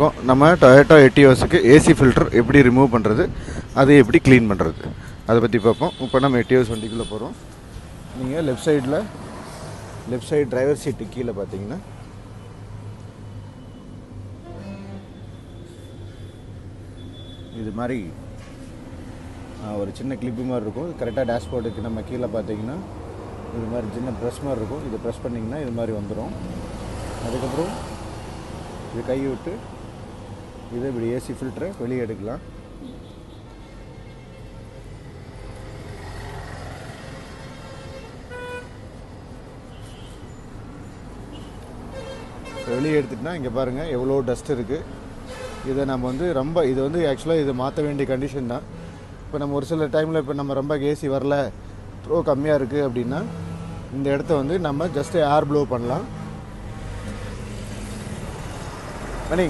பார்த்துருக்கோம் நம்ம டொயோட்டா எட்டியோஸுக்கு ஏசி ஃபில்டர் எப்படி ரிமூவ் பண்ணுறது அதை எப்படி க்ளீன் பண்ணுறது அதை பற்றி பார்ப்போம் இப்போ நம்ம எட்டியோஸ் வண்டிக்குள்ளே போகிறோம் நீங்கள் லெஃப்ட் சைடில் லெஃப்ட் சைடு டிரைவர் சீட்டு கீழே பார்த்தீங்கன்னா இது மாதிரி ஆ, ஒரு சின்ன கிளிப்பு மாதிரி இருக்கும் கரெக்டாக டேஷ்போர்டுக்கு நம்ம கீழே பார்த்தீங்கன்னா இது மாதிரி சின்ன ப்ரெஸ் மாதிரி இருக்கும் இதை ப்ரெஸ் பண்ணிங்கன்னா இது மாதிரி வந்துடும் அதுக்கப்புறம் இது கை விட்டு இதை இப்படி ஏசி ஃபில்டரை வெளியே எடுக்கலாம் வெளியே எடுத்துட்டுனா இங்கே பாருங்கள் எவ்வளோ டஸ்ட் இருக்குது இதை நம்ம வந்து ரொம்ப இது வந்து ஆக்சுவலாக இதை மாற்ற வேண்டிய கண்டிஷன் தான் இப்போ நம்ம ஒரு சில டைமில் இப்போ நம்ம ரொம்ப ஏசி வரல த்ரோ கம்மியாக இருக்குது அப்படின்னா இந்த இடத்த வந்து நம்ம ஜஸ்ட் ஏர் ப்ளோ பண்ணலாம் மணி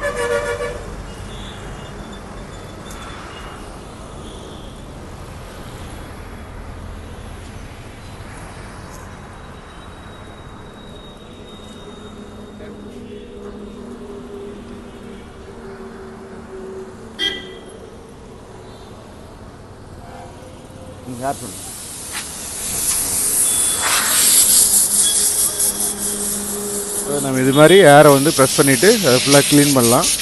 நீங்கள் ஏர் பண்ணு So, நம்ம இது மாதிரி ஏரை வந்து ப்ரெஸ் பண்ணிவிட்டு அதை ஃபுல்லாக க்ளீன் பண்ணலாம்